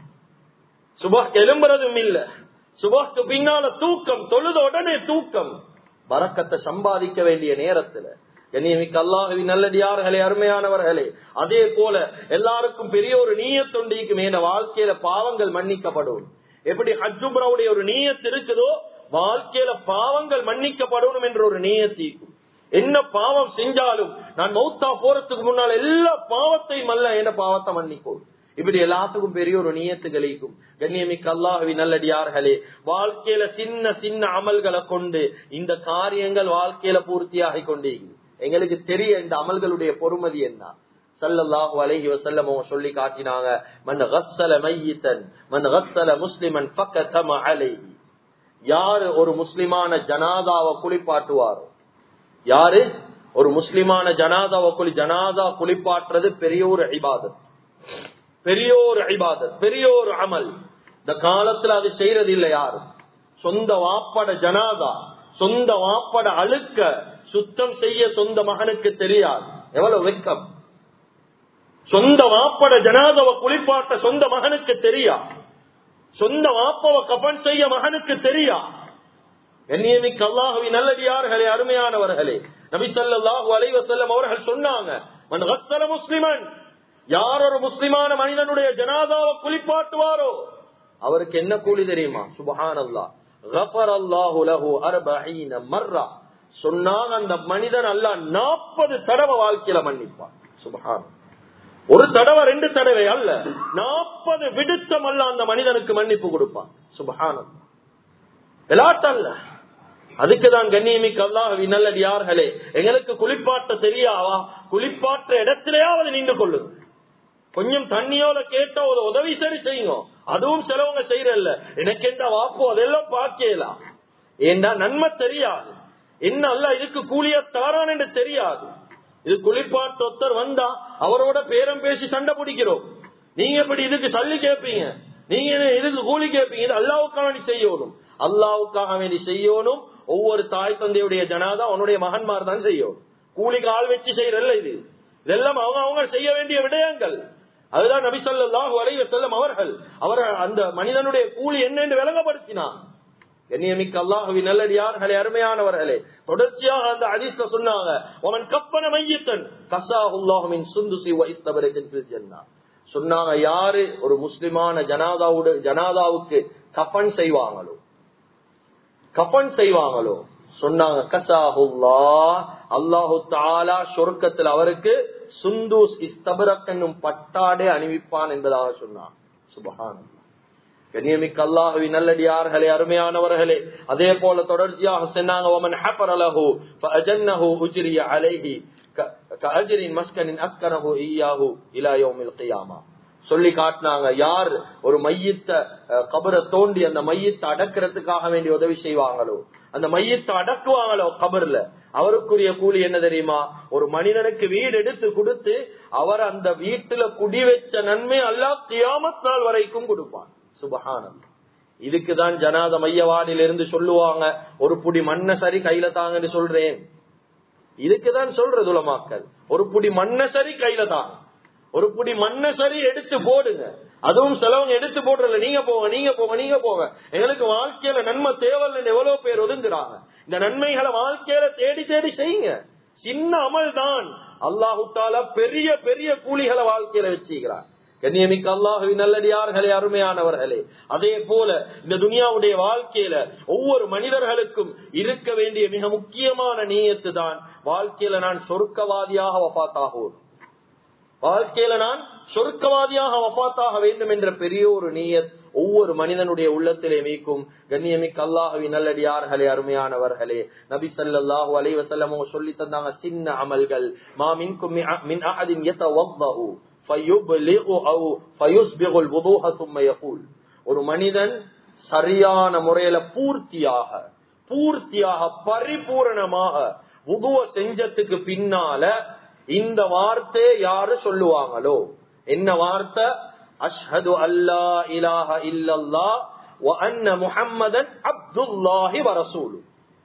சுபஹ் எலும்புறதும் இல்ல சுபஹ்க்கு பின்னால தூக்கம் தொழுத உடனே தூக்கம் வரக்கத்தை சம்பாதிக்க வேண்டிய நேரத்துல கண்ணியமிக்க அல்லாஹுவின் நல்லடியார்களே அருமையானவர்களே அதே போல எல்லாருக்கும் பெரிய ஒரு நீயத்தொண்டிக்கு மேல வாழ்க்கையில பாவங்கள் மன்னிக்கப்படும் எப்படி ஹஜ்ஜுப்ரவுடைய ஒரு நீயத்து இருக்குதோ வாழ்க்கையில பாவங்கள் மன்னிக்கப்படணும் என்ற ஒரு நீயத்தீக்கும் என்ன பாவம் செஞ்சாலும் நான் மௌத்தா போறதுக்கு முன்னால் எல்லா பாவத்தையும் அல்ல என்ன பாவத்தை மன்னிக்கும் இப்படி எல்லாத்துக்கும் பெரிய ஒரு நீயத்து கழிக்கும் கண்ணியமிக்க அல்லாஹவி நல்லடியார்களே வாழ்க்கையில சின்ன சின்ன அமல்களை கொண்டு இந்த காரியங்கள் வாழ்க்கையில பூர்த்தியாகி கொண்டே எங்களுக்கு தெரிய இந்த அமல்களுடைய பொறுமதி என்ன சல்லல்லாஹு அலைஹி வஸல்லம் அவங்க சொல்லி காட்டினாங்க மன் கஸ்ஸல மையித்தன் மன் கஸ்ஸல முஸ்லிமன் ஃபக்கதம அலைஹி யாரு ஒரு முஸ்லிமான ஜனாதாவை குளிப்பாட்டுவாரோ யாரு ஒரு முஸ்லிமான ஜனாதாவை குளி ஜனாதா குளிப்பாட்டுறது பெரிய ஒரு இபாதத் பெரிய ஒரு ஐபாதத் பெரிய ஒரு அமல் இந்த காலத்துல அது செய்யறது இல்லை யாரும் சொந்த வாப்பட ஜனாதா சொந்த வாப்பட அழுக்க சுத்தம் செய்ய சொந்த மகனுக்கு தெரியாது எவ்வளவு வெக்கம் சொந்த வாப்பட ஜனாதாவை குளிப்பாட்ட சொந்த மகனுக்கு தெரியா சொந்த வாப்பவ கபன் செய்ய மகனுக்கு தெரியா எண்ணியமிக்கு அல்லாஹுவி நல்லடியார்களே அருமையானவர்களே நபி ஸல்லல்லாஹு அலைஹி வஸல்லம் அவர்கள் சொன்னாங்க மன் கஸ்ஸல முஸ்லிமன் யார் ஒரு முஸ்லிமான மனிதனுடைய ஜனாதாவை குளிப்பாட்டுவாரோ அவருக்கு என்ன கூலி தெரியுமா சுபஹான் அல்லா கஃபர் அல்லாஹு லஹு அர்பஈன மர்ரா சொன்னாங்க அந்த மனிதன் அல்ல நாற்பது தடவை வாழ்க்கையில மன்னிப்பான் சுபஹான் ஒரு தடவை ரெண்டு தடவை அல்ல நாற்பது விடுத்தம் அல்ல அந்த மனிதனுக்கு மன்னிப்பு கொடுப்பான் சுபஹான் விளாட்டல்ல அதுக்குதான் கண்ணியமிக்கு அல்லாஹ் நல்லடியார்களே எங்களுக்கு குளிப்பாட்ட தெரியாவா குளிப்பாற்ற இடத்திலேயாவது நின்று கொள்ளுங்க கொஞ்சம் தண்ணியோட கேட்ட ஒரு உதவி சரி செய்யுங்க அதுவும் சிலவங்க செய்யறல்ல எனக்கு எந்த வாப்போ அதெல்லாம் பார்க்கலாம் ஏண்டா நன்மை தெரியாது என்ன அல்ல இதுக்கு கூலிய தாரான் என்று தெரியாது இது குளிப்பாட்டு ஒருத்தர் வந்தா அவரோட பேரம் பேசி சண்டை பிடிக்கிறோம் நீங்க எப்படி இதுக்கு தள்ளி கேட்பீங்க நீங்க இதுக்கு கூலி கேட்பீங்க இது அல்லாவுக்காக வேண்டி செய்யணும் அல்லாவுக்காக வேண்டி செய்யணும் ஒவ்வொரு தாய் தந்தையுடைய ஜனாதா அவனுடைய மகன்மார் தான் செய்யும் கூலிக்கு ஆள் வச்சு செய்யறல்ல இது இதெல்லாம் அவங்க அவங்க செய்ய வேண்டிய விடயங்கள் அதுதான் நபி சொல்லாஹு அலைவ செல்லம் அவர்கள் அவர் அந்த மனிதனுடைய கூலி என்ன என்று விளங்கப்படுத்தினார் கண்ணியமிக்க அல்லாஹுவி நல்லடியார்களே அருமையானவர்களே தொடர்ச்சியாக அந்த அதிர்ஷ்ட சொன்னாங்க அவன் கப்பன மையத்தன் கசாஹுல்லாஹுமின் சுந்துசி வைஸ்தவரத்தின் ஜன்னா சொன்னாங்க யாரு ஒரு முஸ்லிமான ஜனாதாவுட ஜனாதாவுக்கு கஃபன் செய்வாங்களோ கஃபன் செய்வாங்களோ சொன்னாங்க கசாஹுல்லா அல்லாஹு தாலா சொர்க்கத்தில் அவருக்கு சுந்தூஸ் இஸ்தபரக் என்னும் பட்டாடே அணிவிப்பான் என்பதாக சொன்னான் சுபஹான் கண்ணியமிக்க அல்லாஹுவி நல்லடியார்களே அருமையானவர்களே அதே போல தொடர்ச்சியாக சொன்னாங்க ஒமன் ஹஃபர் அலஹு ஃபஅஜன்னஹு உஜ்ரிய அலைஹி கஅஜரின் மஸ்கனின் அஸ்கனஹு ஈயாஹு இலா யௌமில் கியாமா சொல்லி காட்டினாங்க யார் ஒரு மையத்தை கபரை தோண்டி அந்த மையத்தை அடக்கிறதுக்காக வேண்டி உதவி செய்வாங்களோ அந்த மையத்தை அடக்குவாங்களோ கபர்ல அவருக்குரிய கூலி என்ன தெரியுமா ஒரு மனிதனுக்கு வீடு எடுத்து கொடுத்து அவர் அந்த வீட்டுல குடி வச்ச நன்மை அல்லா கியாமத் நாள் வரைக்கும் கொடுப்பான் சுபஹானம் இதுக்குதான் ஜனாத மையவாடியில இருந்து சொல்லுவாங்க ஒரு புடி மண்ண சரி கையில தாங்கன்னு சொல்றேன் இதுக்குதான் சொல்றது உலமாக்கல் ஒரு புடி மண்ண சரி கையில தாங்க ஒரு புடி மண்ண சரி எடுத்து போடுங்க அதுவும் சிலவங்க எடுத்து போடுறல நீங்க போங்க நீங்க போங்க நீங்க போங்க எங்களுக்கு வாழ்க்கையில நன்மை தேவையில்லை எவ்வளவு பேர் ஒதுங்குறாங்க இந்த நன்மைகளை வாழ்க்கையில தேடி தேடி செய்யுங்க சின்ன அமல் தான் அல்லாஹு தாலா பெரிய பெரிய கூலிகளை வாழ்க்கையில வச்சுக்கிறார் கண்ணியமிக்க அல்லாஹுவின் நல்லடியார்களே அருமையானவர்களே அதே போல இந்த துனியாவுடைய வாழ்க்கையில ஒவ்வொரு மனிதர்களுக்கும் இருக்க வேண்டிய மிக முக்கியமான நீயத்து தான் வாழ்க்கையில நான் சொர்க்கவாதியாக வபாத்தாகும் வாழ்க்கையில நான் சொர்க்கவாதியாக வபாத்தாக வேண்டும் என்ற பெரிய ஒரு நீயத் ஒவ்வொரு மனிதனுடைய உள்ளத்திலே மீக்கும் கண்ணியமிக்க அல்லாஹுவின் நல்லடியார்களே அருமையானவர்களே நபி சல்லாஹூ அலைவசல்லமோ சொல்லி தந்தாங்க சின்ன அமல்கள் மா மின்கும் மின் அஹதின் யதவவ்வஹு ஃபயுப்லிகு அவ் ஃபயுஸ்பிகுல் வுதுஹ ثم يقول ஒரு மனிதன் சரியான முறையில பூர்த்தியாக பூர்த்தியாக பரிபூரணமாக உதுவ செஞ்சதுக்கு பின்னால இந்த வார்த்தை யாரு சொல்லுவாங்களோ என்ன வார்த்தை அஷ்ஹது அல்லா இலாஹ இல்லல்லா வ அன்ன முஹம்மதன் அப்துல்லாஹி வரசூலு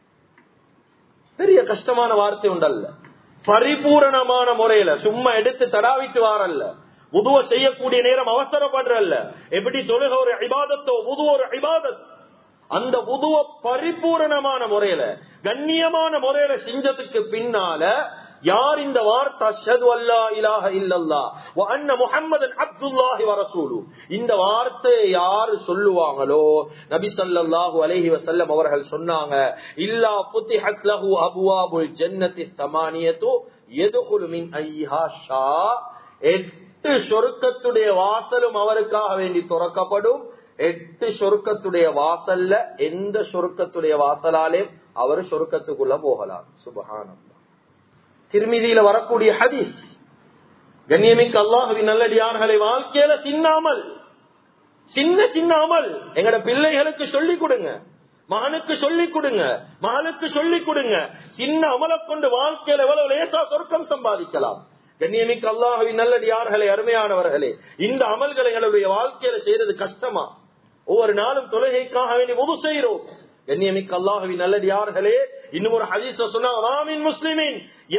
பெரிய கஷ்டமான வார்த்தை உண்டல்ல பரிபூரணமான முறையில சும்மா எடுத்து தடாவிட்டு வாரல்ல உதுவ செய்யக்கூடிய நேரம் அவசரப்படுறல்ல எப்படி தொழுக ஒரு இபாதத்தோ உதுவ ஒரு இபாதத் அந்த உதுவ பரிபூரணமான முறையில கண்ணியமான முறையில செஞ்சதுக்கு பின்னால யார் இந்த வார்த்தை அஷ்ஹது அல்லா இலாஹ இல்லல்லா வ அன்ன முஹம்மதன் அப்துல்லாஹி வ ரசூலு இந்த வார்த்தையை யார் சொல்லுவாங்களோ நபி ஸல்லல்லாஹு அலைஹி வஸல்லம் அவர்கள் சொன்னாங்க இல்லா புத்திஹத் லஹு அப்வாபுல் ஜன்னத்தி தமானியத்து யதுகுலு மின் ஐஹா ஷா எட்டு சொர்க்கத்துடைய வாசலும் அவருக்காக வேண்டி திறக்கப்படும் எட்டு சொர்க்கத்துடைய வாசல்ல எந்த சொர்க்கத்துடைய வாசலாலே அவர் சொர்க்கத்துக்குள்ள போகலாம் சுபஹானம் திருமிதியில வரக்கூடிய ஹதீஸ் கண்ணியமிக்க அல்லாஹுவின் நல்லடியார்களை வாழ்க்கையில சின்னாமல் சின்ன சின்ன அமல் எங்கட பிள்ளைகளுக்கு சொல்லிக் கொடுங்க மகனுக்கு சொல்லிக் கொடுங்க மகளுக்கு சொல்லிக் கொடுங்க சின்ன அமலை கொண்டு வாழ்க்கையில எவ்வளவு லேசா சொர்க்கம் சம்பாதிக்கலாம் கண்ணியமிக்க அல்லாஹுவின் நல்லடியார்களே அருமையானவர்களே இந்த அமல்களை எங்களுடைய வாழ்க்கையில செய்யறது கஷ்டமா ஒவ்வொரு நாளும் தொழுகைக்காக வேண்டி முது செய்கிறோம் கண்ணியமிக்க அல்லாஹுவின் நல்லடியார்களே இன்னும் ஒரு ஹதீஸ சொன்னாங்க முஸ்லிமின்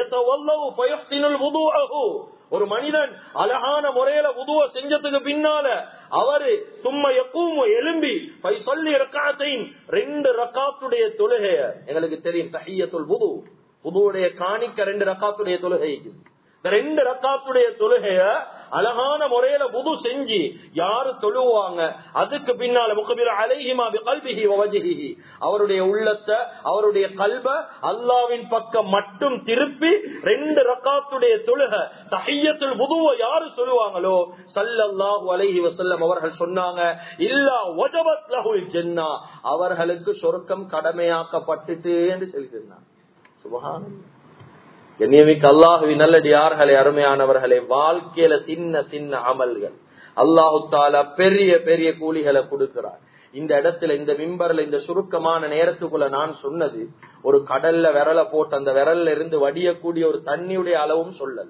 ஒரு மனிதன் அழகான முறையில உதுவ செஞ்சதுக்கு பின்னால அவரு சும்மா எப்பவும் எலும்பி பை சொல்லி ரக்காத்தையும் ரெண்டு ரக்காத்துடைய தொழுகைய எங்களுக்கு தெரியும் தஹியத்துல் புது புதுவுடைய காணிக்க ரெண்டு ரக்காத்துடைய தொழுகைக்கு இந்த ரெண்டு ரக்காத்துடைய தொழுகைய அழகான முறையில புது செஞ்சு யாரு தொழுவாங்க அதுக்கு பின்னால முகபிர அலைஹிமா கல்விஹி வஜிஹி அவருடைய உள்ளத்தை அவருடைய கல்வ அல்லாவின் பக்கம் மட்டும் திருப்பி ரெண்டு ரக்காத்துடைய தொழுக தஹியத்துல் புதுவ யாரு சொல்லுவாங்களோ சல்லல்லாஹு அலைஹி வசல்லம் அவர்கள் சொன்னாங்க இல்லா ஒஜபத் லஹுல் ஜென்னா அவர்களுக்கு சொர்க்கம் கடமையாக்கப்பட்டுட்டு என்று சொல்லியிருந்தாங்க சுபஹானல்லாஹ் கண்ணியமிக்க அல்லாஹுவி நல்லடியார்களே அருமையானவர்களே வாழ்க்கையில சின்ன சின்ன அமல்கள் அல்லாஹு தாலா பெரிய பெரிய கூலிகளை கொடுக்கிறார் இந்த இடத்துல இந்த மிம்பர்ல இந்த சுருக்கமான நேரத்துக்குள்ள நான் சொன்னது ஒரு கடல்ல விரல போட்டு அந்த விரல்ல இருந்து வடியக்கூடிய ஒரு தண்ணியுடைய அளவும் சொல்லல்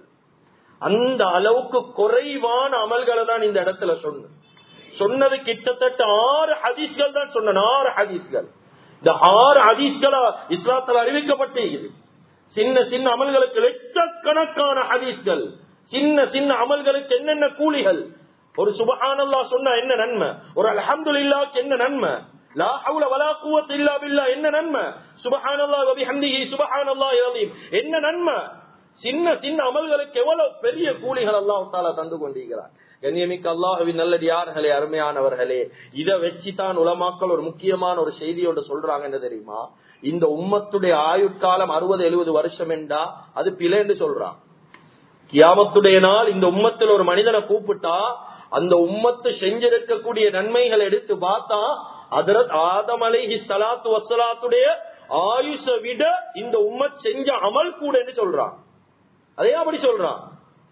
அந்த அளவுக்கு குறைவான அமல்களை தான் இந்த இடத்துல சொன்ன சொன்னது கிட்டத்தட்ட ஆறு ஹதீஸ்கள் தான் சொன்ன ஆறு ஹதீஸ்கள் இந்த ஆறு ஹதீஸ்களா இஸ்லாத்தில் அறிவிக்கப்பட்டிருக்குது சின்ன சின்ன அமல்களுக்கு லட்சக்கணக்கான ஹதீஸ்கள் சின்ன சின்ன அமல்களுக்கு என்னென்ன கூலிகள் ஒரு சுபஹானல்லா சொன்னா என்ன நன்மை ஒரு அல்ஹம்துலில்லாஹ்க்கு என்ன நன்மை லா ஹவுல வலா குவத்த இல்லா பில்லா என்ன நன்மை சுபஹானல்லாஹ் வ பிஹம்திஹி சுபஹானல்லாஹி அலீம் என்ன நன்மை சின்ன சின்ன அமல்களுக்கு எவ்வளவு பெரிய கூலிகள் அல்லாஹ் தாலா தந்து கொண்டிருக்கிறார் கண்ணியமிக்க அல்லாஹுவின் நல்லடியார்களே அருமையானவர்களே இதை வச்சுதான் உலமாக்கள் ஒரு முக்கியமான ஒரு செய்தியோட சொல்றாங்க என்ன தெரியுமா இந்த உம்மத்துடைய ஆயுட்காலம் அறுபது எழுபது வருஷம் என்றா அது பிழைன்னு சொல்றான் கியாமத்துடைய நாள் இந்த உம்மத்தில் ஒரு மனிதனை கூப்பிட்டா அந்த உம்மத்து செஞ்சிருக்கக்கூடிய நன்மைகள் எடுத்து பார்த்தா அதரத் ஆதம் அலைஹி சலாத்து வசலாத்துடைய ஆயுஷ விட இந்த உம்மத் செஞ்ச அமல் கூட சொல்றான் அதே அப்படி சொல்றான்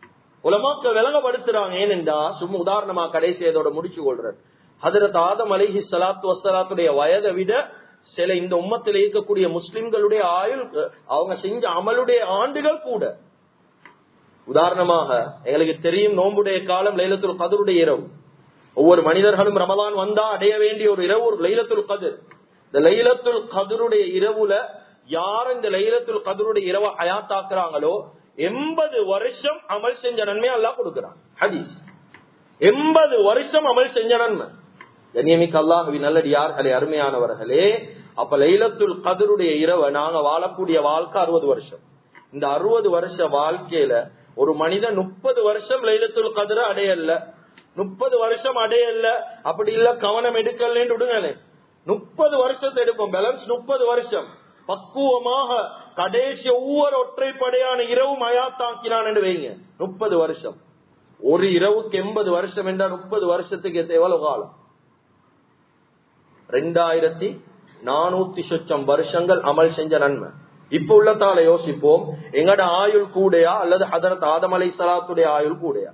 உலமாக்க விளங்கப்படுத்துறாங்க ஏனென்றா சும்மா உதாரணமா கடைசி இதோட முடிச்சு கொள்றேன் ஹதரத் ஆதம் அலைஹி ஸலாத்து வஸ்ஸலாத்துடைய வயதை விட சில இந்த உம்மத்தில் இருக்கக்கூடிய முஸ்லிம்களுடைய ஆயுள் அவங்க செஞ்ச அமலுடைய ஆண்டுகள் கூட உதாரணமாக எங்களுக்கு தெரியும் நோம்புடைய காலம் லைலத்துல் கதருடைய இரவு ஒவ்வொரு மனிதர்களும் ரமலான் வந்தா அடைய வேண்டிய ஒரு இரவு ஒரு லைலத்துல் கதிர் இந்த லைலத்துல் கதருடைய இரவுல யார் இந்த லைலத்துல் கதருடைய இரவை அயாத்தாக்குறாங்களோ எண்பது வருஷம் அமல் செஞ்ச நன்மை அல்லாஹ் கொடுக்கிறான் ஹதீஸ் எண்பது வருஷம் அமல் செஞ்ச நன்மை கண்ணியமிக்க அல்லாஹுவி நல்லடியார்களே அருமையானவர்களே அப்ப லைலத்துல் கதருடைய இரவை நாங்க வாழக்கூடிய வாழ்க்கை அறுபது வருஷம் இந்த அறுபது வருஷ வாழ்க்கையில ஒரு மனிதன் முப்பது வருஷம் லைலத்துல் கதிர அடையல முப்பது வருஷம் அடையல அப்படி இல்ல கவனம் எடுக்கலன்னு விடுங்களேன் முப்பது வருஷத்தை எடுப்போம் பேலன்ஸ் முப்பது வருஷம் பக்குவமாக கடைசி ஒவ்வொரு ஒற்றைப்படையான இரவும் அயாத்தாக்கினான் என்று வைங்க முப்பது வருஷம் ஒரு இரவுக்கு எண்பது வருஷம் என்றால் முப்பது வருஷத்துக்கு எவ்வளவு காலம் ரெண்டாயிரத்தி நானூத்தி சொச்சம் வருஷங்கள் அமல் செஞ்ச நன்மை இப்ப உள்ளத்தால யோசிப்போம் எங்கட ஆயுள் கூடையா அல்லது ஹதரத் ஆதம் அலை சலாத்துடைய ஆயுள் கூடையா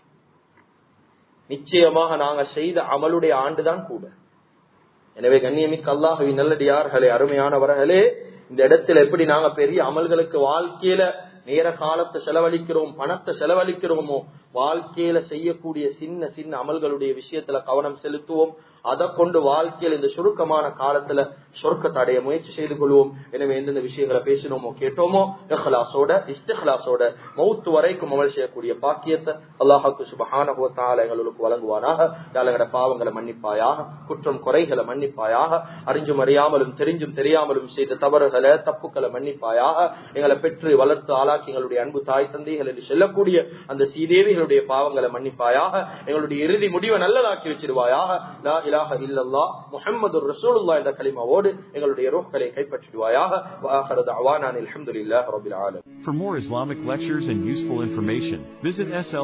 நிச்சயமாக நாங்க செய்த அமலுடைய ஆண்டுதான் கூட எனவே கண்ணியமிக்க அல்லாஹவி நல்லடியார்களே அருமையானவர்களே இந்த இடத்துல எப்படி நாங்க பெரிய அமல்களுக்கு வாழ்க்கையில நேர காலத்தை செலவழிக்கிறோம் பணத்தை செலவழிக்கிறோமோ வாழ்க்கையில செய்யக்கூடிய சின்ன சின்ன அமல்களுடைய விஷயத்துல கவனம் செலுத்துவோம் அதை கொண்டு வாழ்க்கையில் இந்த சுருக்கமான காலத்துல சொர்க்கத்தை அடைய முயற்சி செய்து கொள்வோம் எனவே எந்தெந்த விஷயங்களை பேசினோமோ கேட்டோமோ இஹ்லாசோட இஸ்திஹ்லாசோட மௌத்து வரைக்கும் அமல் செய்யக்கூடிய பாக்கியத்தை அல்லாஹாக்கு சுபஹான எங்களுக்கு வழங்குவானாக யாழங்கட பாவங்களை மன்னிப்பாயாக குற்றம் குறைகளை மன்னிப்பாயாக அறிஞ்சும் அறியாமலும் தெரிஞ்சும் தெரியாமலும் செய்த தவறுகளை தப்புக்களை மன்னிப்பாயாக எங்களை பெற்று வளர்த்து ஆளாக்கி எங்களுடைய அன்பு தாய் தந்தைகள் என்று சொல்லக்கூடிய அந்த சீதேவிகளுடைய பாவங்களை மன்னிப்பாயாக எங்களுடைய இறுதி முடிவை நல்லதாக்கி வச்சிருவாயாக லா இலாஹ இல்லல்லா முஹம்மது ரசூலுல்லாஹ் என்ற கலிமாவோடு எங்களுடைய ரூஹ்களை கைப்பற்றிடுவாயாக வாஹர தஅவானா அல்ஹம்துலில்லாஹி ரப்பில் ஆலமீன் For more Islamic lectures and useful information, visit SL